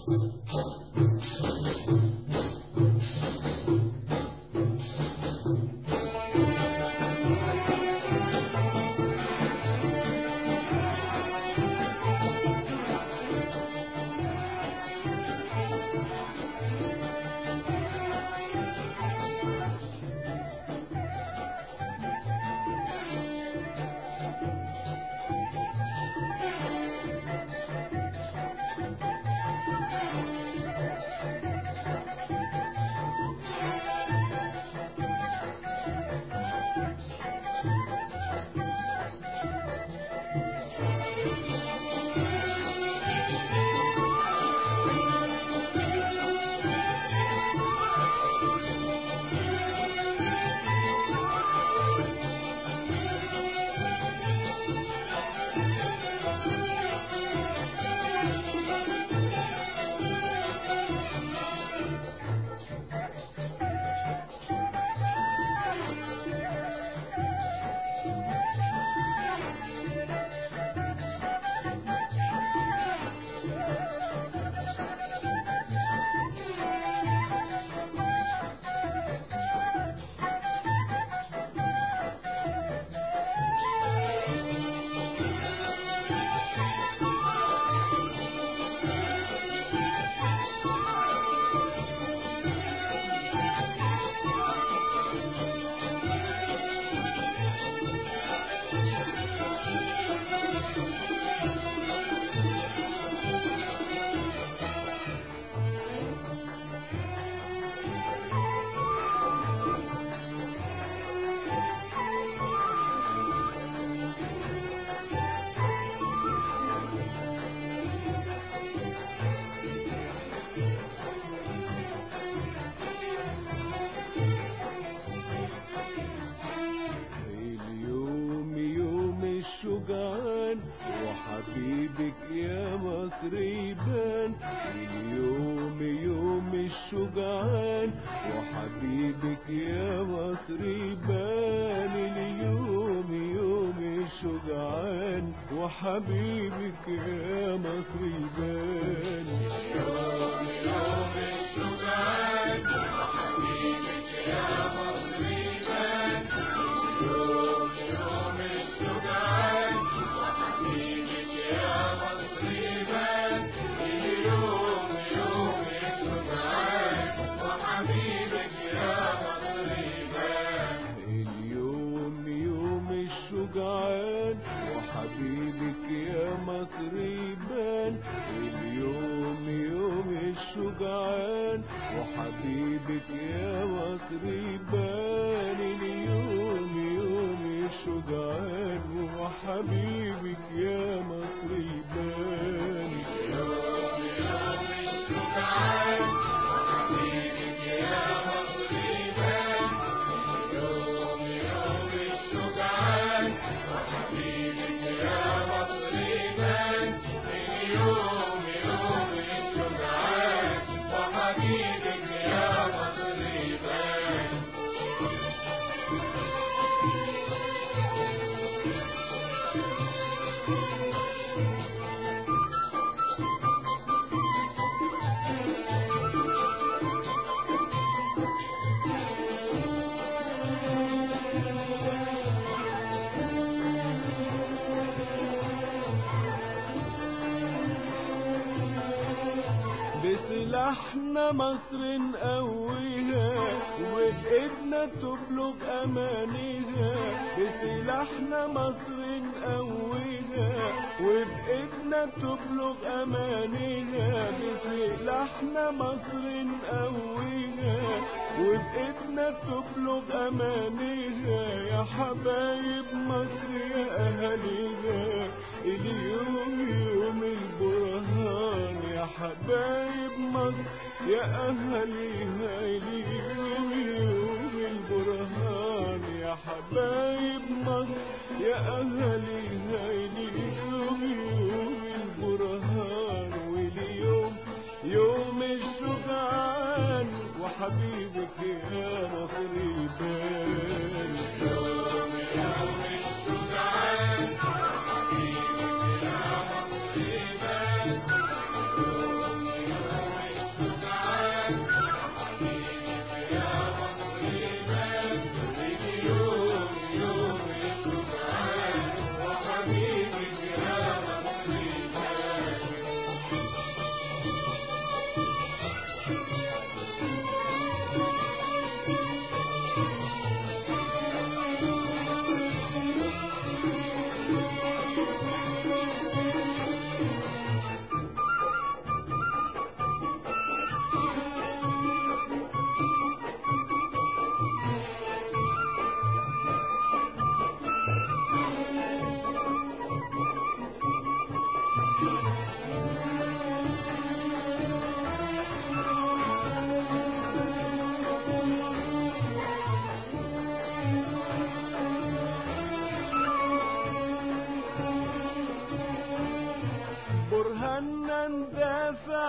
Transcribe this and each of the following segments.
اليوم يوم الشجعان وحبيبك يا مصر يبان اليوم يوم الشجعان وحبيبك يا مصر يبان اليوم يوم الشجعان وحبيبك يا مصر يبان يوم يوم الشجعان وحبيبك يا مصر يبان يوم يوم الشجعان وحبيبك يا مصر يبان اليوم يوم الشجعان وحبيبك يا مصر يبان اليوم يوم الشجعان وحبيبك يا مصر يبان اليوم يوم الشجعان وحبيبك يا مصر يبان اليوم يوم الشجعان وحبيبك يا مصر يبان يوم يوم الشجعان وحبيبك يا مصر يبان يوم يوم الشجعان وحبيبك يا مصر يبان يوم يوم الشجعان وحبيبك يا مصر يبان بسلاحنا مصر نقويها وبإيدنا تبلغ أمانيها بسلاحنا مصر نقويها وبإيدنا تبلغ أمانيها بسلاحنا مصر نقويها وبإيدنا تبلغ أمانيها يا حبايب مصر يا أهاليها اليوم يوم البرهان يا حبايب مصر يا أهاليها اليوم يوم البرهان يا حبايب مصر يا أهاليها اليوم يوم البرهان واليوم يوم الشجعان وحبيبك يا مصر يبان يوم يوم الشجعان وحبيبك يا مصر يبان يوم يوم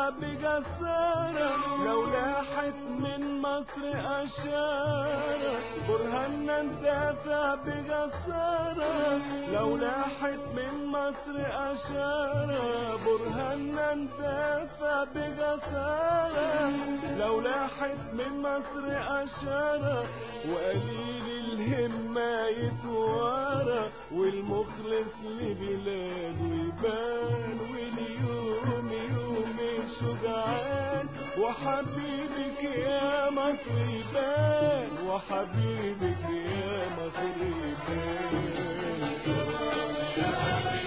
بجسارة لو لاحت من مصر أشارة برهاننا ندافع بجسارة لو لاحت من مصر أشارة برهاننا ندافع بجسارة لو لاحت من مصر أشارة وقليل الهمة يتوارى والمخلص لبلاده يبان واليوم يوم الشجعان وحبيبك يا مصر يبان وحبيبك يا مصر يبان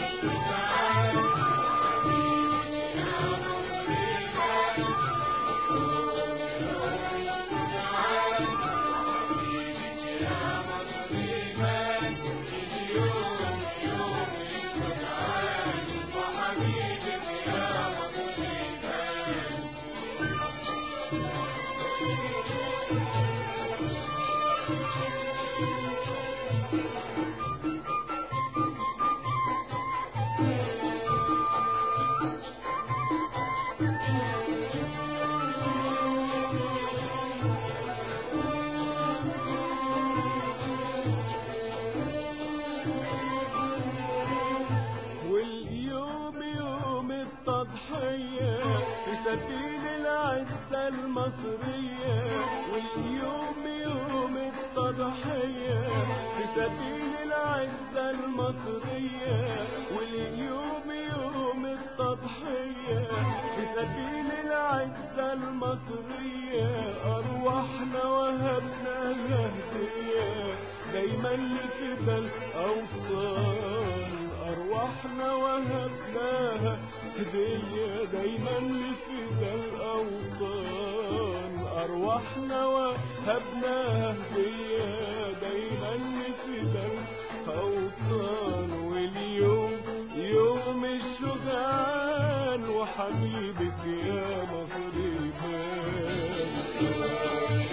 واليوم يوم التضحية في سبيل العزة المصرية واليوم يوم التضحية في سبيل العزة المصرية واليوم يوم التضحية في سبيل العزة المصرية أرواحنا وهبناها هدية دايما لفدا الأوطان أرواحنا وهبناها هدية دايما لفدا الأوطان أرواحنا وهبناها هدية دايما لفدا الأوطان واليوم يوم الشجعان وحبيبك يا مصر يبان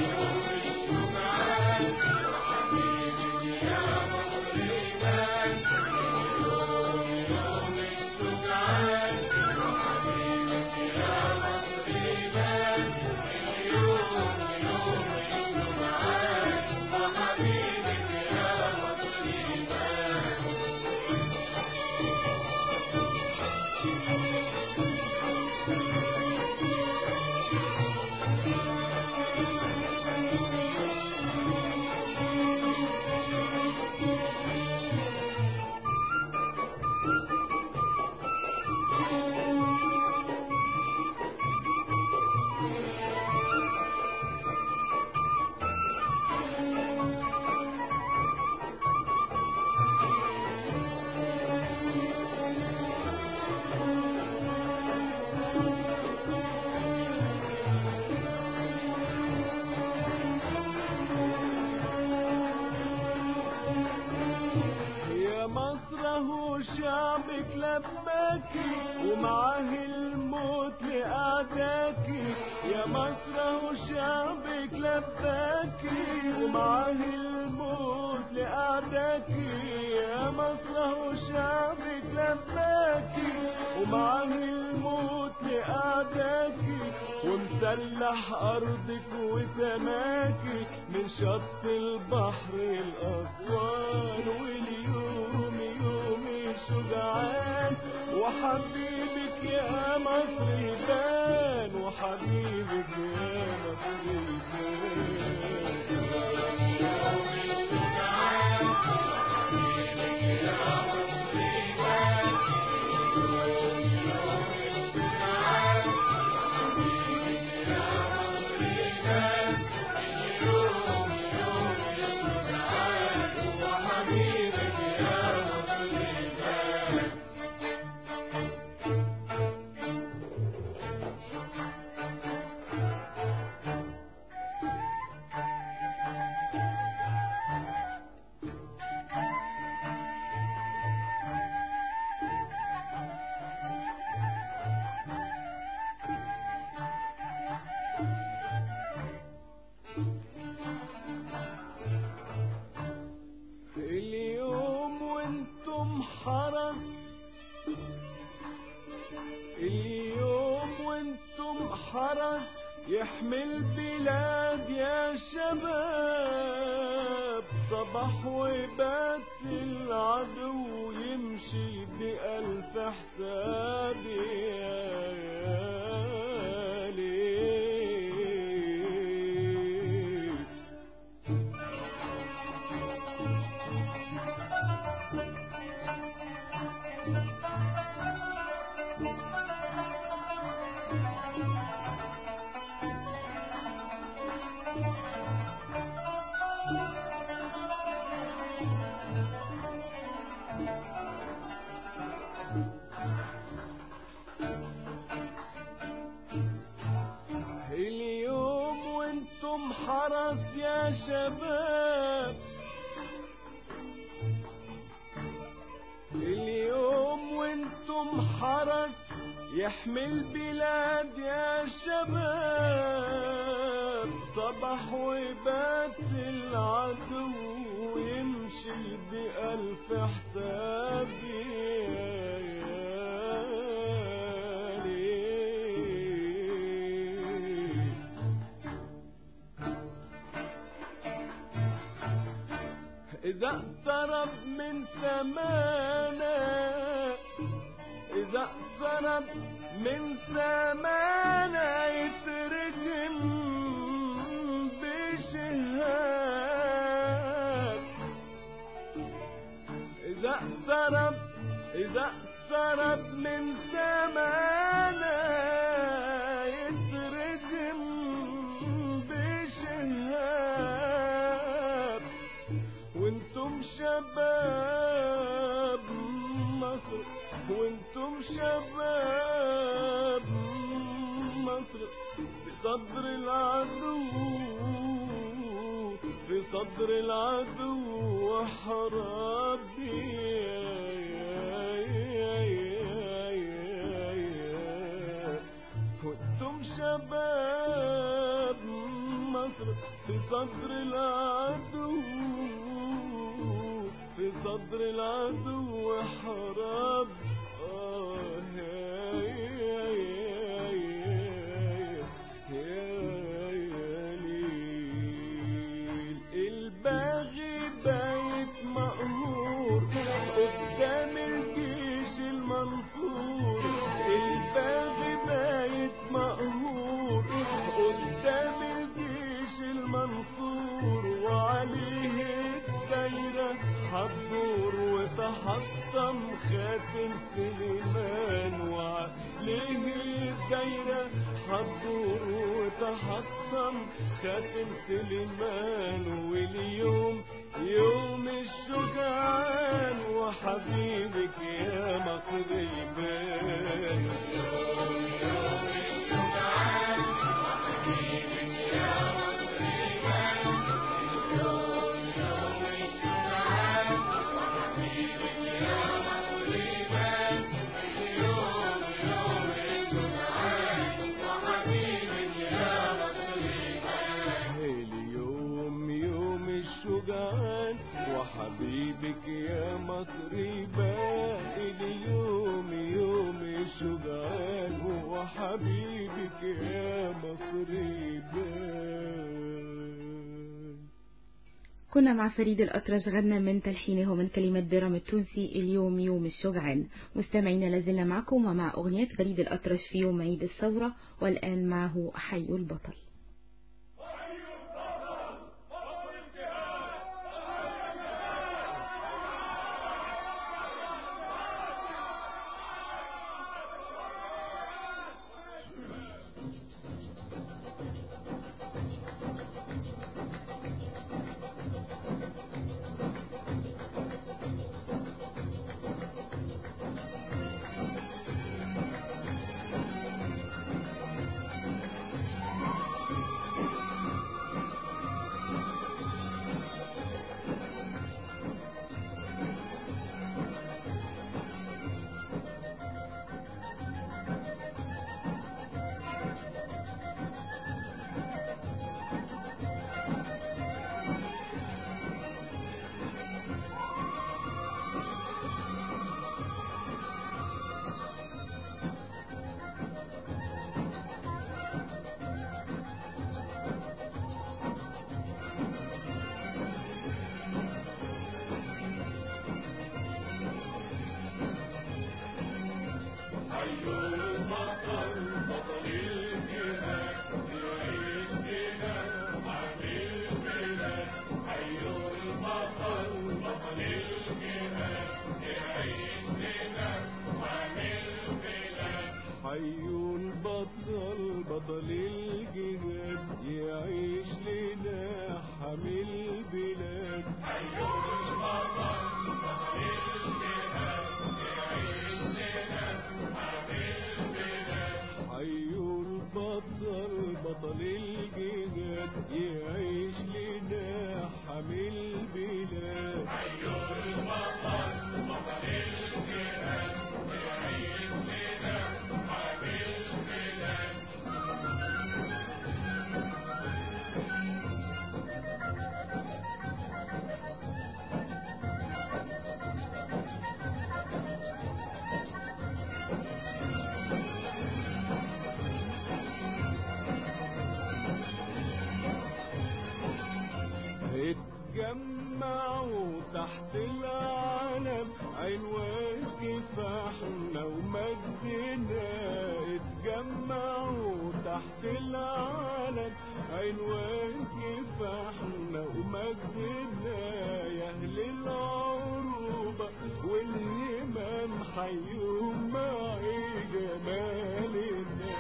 يا مصر هو شعبك لباكي ومعاه الموت لأعداكي يا مصر هو شعبك لباكي ومعاه الموت لأعداكي يا مصر هو شعبك لباكي ومعاه الموت لأعداكي ومسلح أرضك وسماكي من شط البحر الأسوان واليوم يوم الشجعان وحبيبك يا مصر يبان وحبيبك يا مصر يبان حرس يحمي البلاد يا شباب صباح وبات العدو يمشي بألف حساب يا ليل اليوم وانتم حرس يا شباب اليوم وانتم حرس يحمي البلاد يا شباب صباح وبات العدو يمشي بألف حساب يا ليل إذا اقترب من سمانا إذا اقترب من سمانا يترجم بشهاب إذا اقترب إذا اقترب من سمانا يترجم بشهاب وانتم شباب مصر وانتم شباب مصر في صدر العدو في صدر العدو حراب وانتم شباب مصر في صدر العدو في صدر العدو حراب آه يا يا يا يا يا يا ليل الباغي بايت مقهور قدام الجيش المنصور الباغي بايت مقهور قدام الجيش المنصور وعليه الدايرة حضور وتحطم خاتم سليمان وعليه الدايرة حضور وتحطم خاتم سليمان واليوم يوم الشجعان وحبيبك يا مصر يبان اليوم يوم الشجعان وحبيبك يا مصري بان اليوم يوم الشجعان وحبيبك يا مصري بان كنا مع فريد الأطرش غنى من تلحينه ومن كلمات بيرام التونسي اليوم يوم الشجعان مستمعينا لازلنا معكم ومع أغنية فريد الأطرش في يوم عيد الثورة والآن معه حي البطل بطل الجهاد يعيش لنا حامل بلاد حيو البطل بطل الجهاد يعيش لنا حامل بلاد اتجمعوا تحت العلم عنوان كفاحنا ومجدنا اتجمعوا تحت العلم عنوان كفاحنا ومجدنا يا اهل العروبة والهمم حيوا معي جمالنا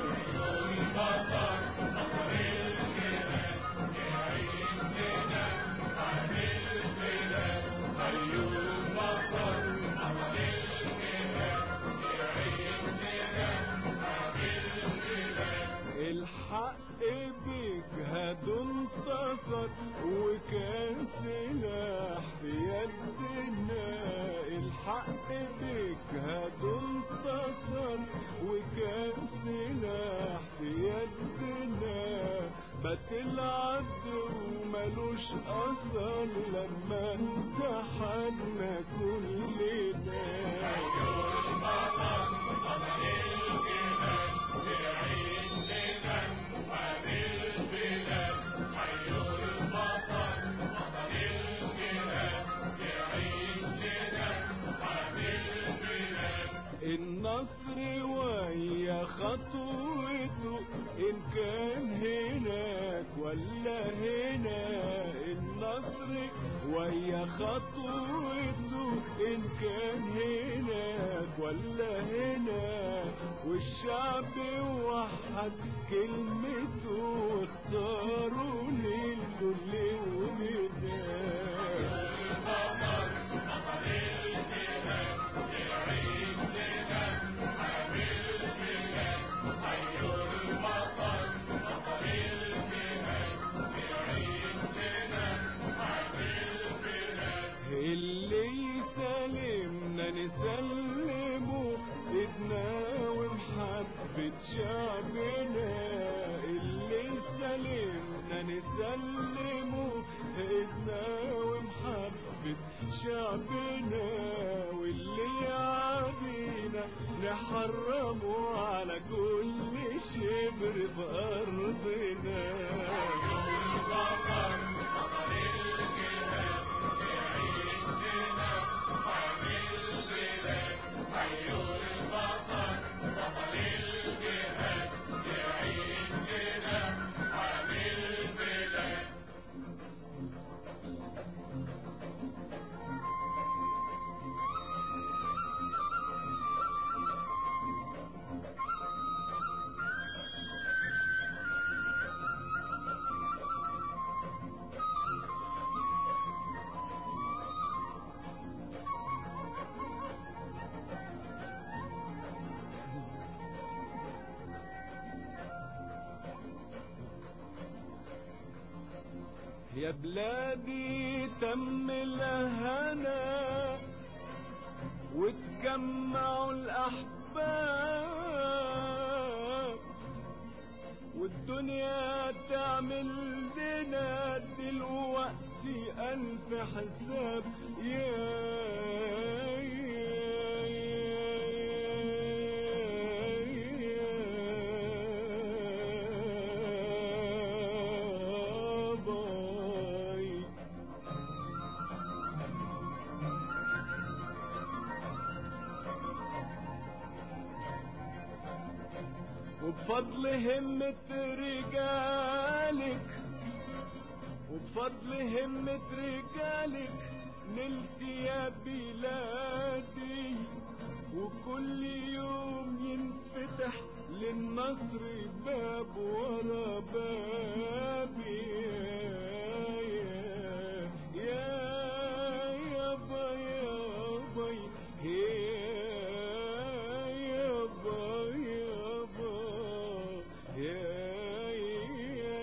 الحق بجهاد انتصر وكان سلاح في يدنا الحق بجهاد انتصر وكان سلاح في يدنا بات العدو ملوش اثر لما امتحنا كلنا النصر ويا خطوته إن كان هناك ولا هنا النصر ويا خطوته إن كان هناك ولا هنا والشعب وحد كلمته واختاروا للكل ومداه اللي يسلمنا نسلمه ايدنا ومحبة شعبنا اللي يسلمنا نسلمه ايدنا ومحبة شعبنا واللي يعادينا نحرمه على كل شبر في ارضنا يا بلادي تم الهنا وتجمعوا الأحباب والدنيا تعمل لنا دلوقتي ألف حساب يا باي وبفضل همة رجالك وبفضل همة رجالك نلت يا بلادي وكل يوم ينفتح للنصر باب ورا باب يا يا يابا يابا يا يابا يابا يا يا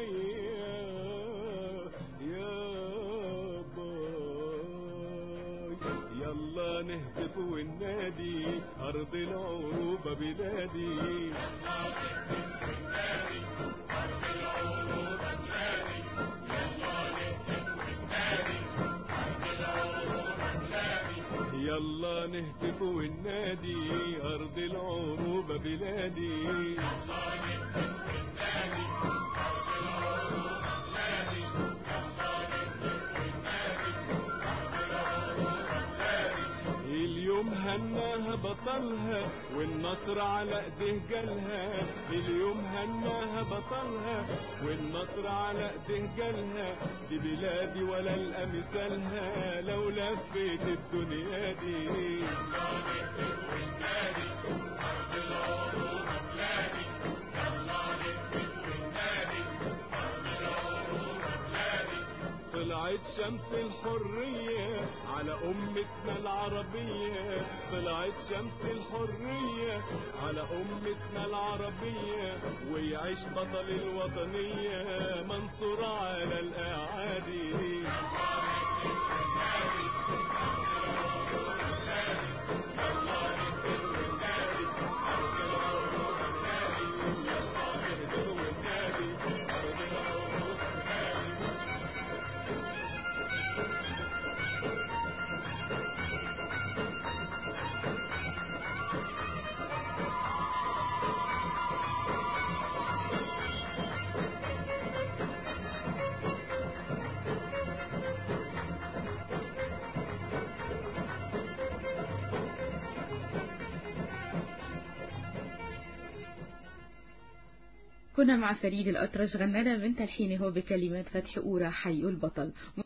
يابا يلا نهتف والنادي أرض العروبة بلادي يلا نهتف والنادي أرض العروبة بلادي اليوم هناها بطلها والنصر على ايديه جالها اليوم هناها بطلها والنصر على ايديه جالها دي بلادي ولا القى مثالها لو لفيت الدنيا دي طلعت شمس الحرية على أمتنا العربية طلعت شمس الحرية على أمتنا العربية ويعيش بطل الوطنية منصور على الأعادي كنا مع فريد الأطرش غنانا من تلحينه بكلمات فتحي أورا حي البطل